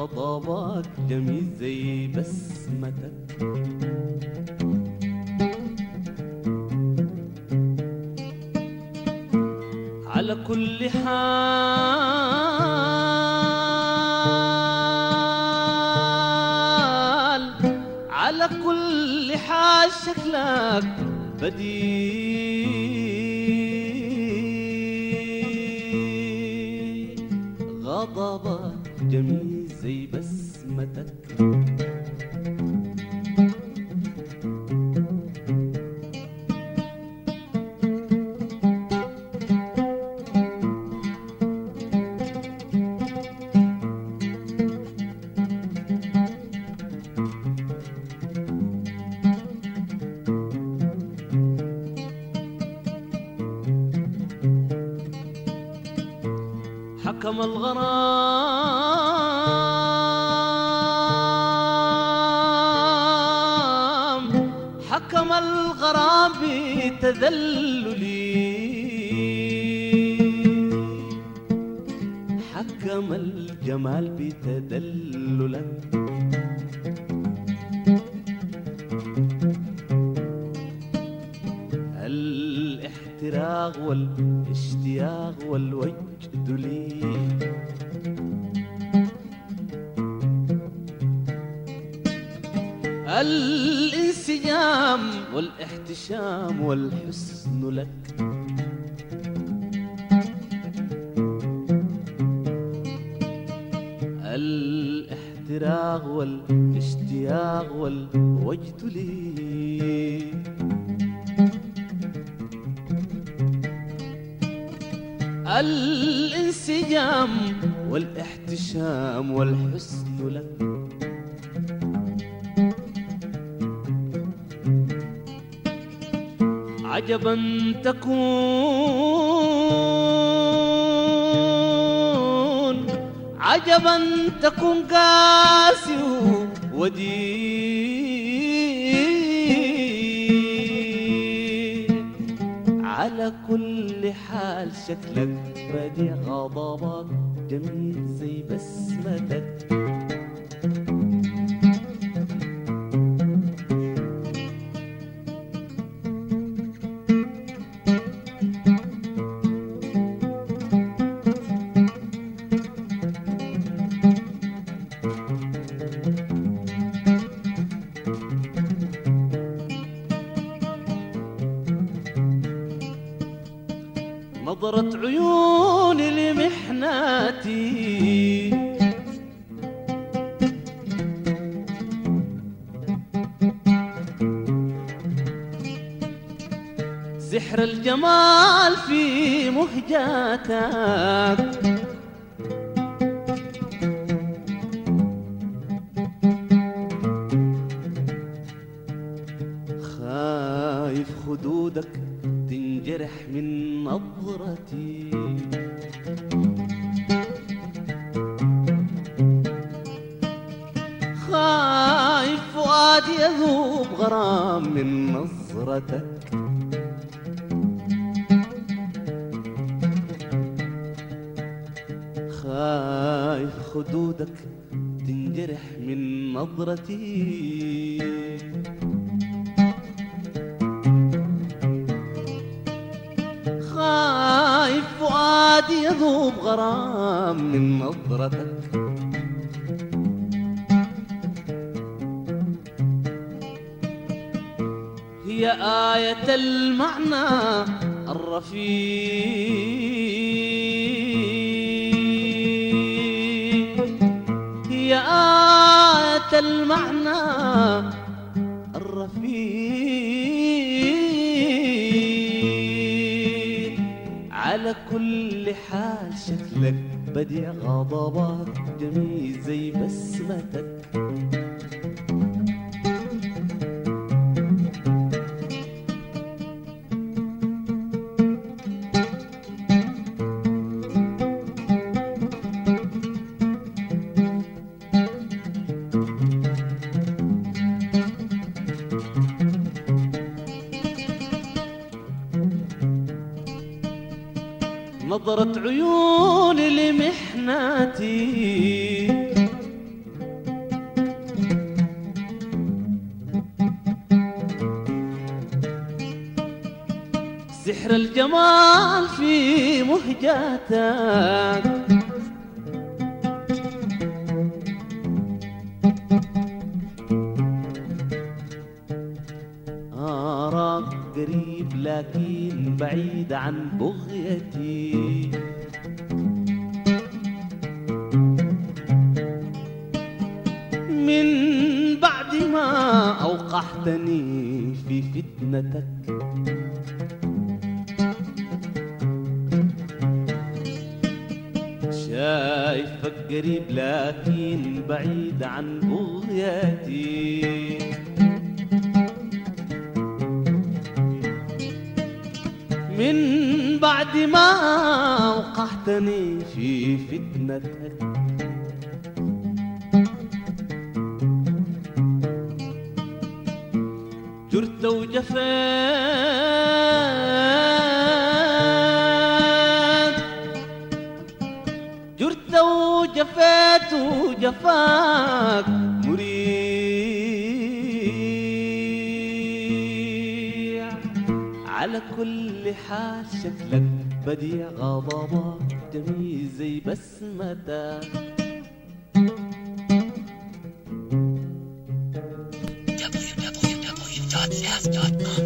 غضبك جميل زي بسمتك على كل حال على كل حال شكلك بديع غضبك جميل زي بسمتك حكم الغرام حكم الغرام بتذللي حكم الجمال بتدللك الاحتراق والاشتياق والوجد لي الانسجام والاحتشام والحسن لك الاحتراق والاشتياق والوجد لي الانسجام والاحتشام والحسن لك عجبا تكون عجبا تكون قاسي وديع على كل حال شكلك بديع غضبك جميل زي بسمتك نظرة عيون لمحناتي سحر الجمال في مهجاتك خايف خدودك تنجرح من نظرتي خايف فؤادي يذوب غرام من نظرتك خايف خدودك تنجرح من نظرتي خايف فؤادي يذوب غرام من نظرتك هي آية المعنى الرفيع هي آية المعنى الرفيع على كل حال شكلك بديع غضبك جميل زي بسمتك نظرة عيون لمحناتي سحر الجمال في مهجاتك أراك قريب لكن بعيد عن بغيتي من بعد ما أوقحتني في فتنتك شايفك قريب لكن بعيد عن بغيتي من بعد ما أوقحتني في فتنتك جرت وجفيت جرت وجفيت وجفاك مريع على كل حال شكلك بديع غضبك جميل زي بسمتك www.jazz.com.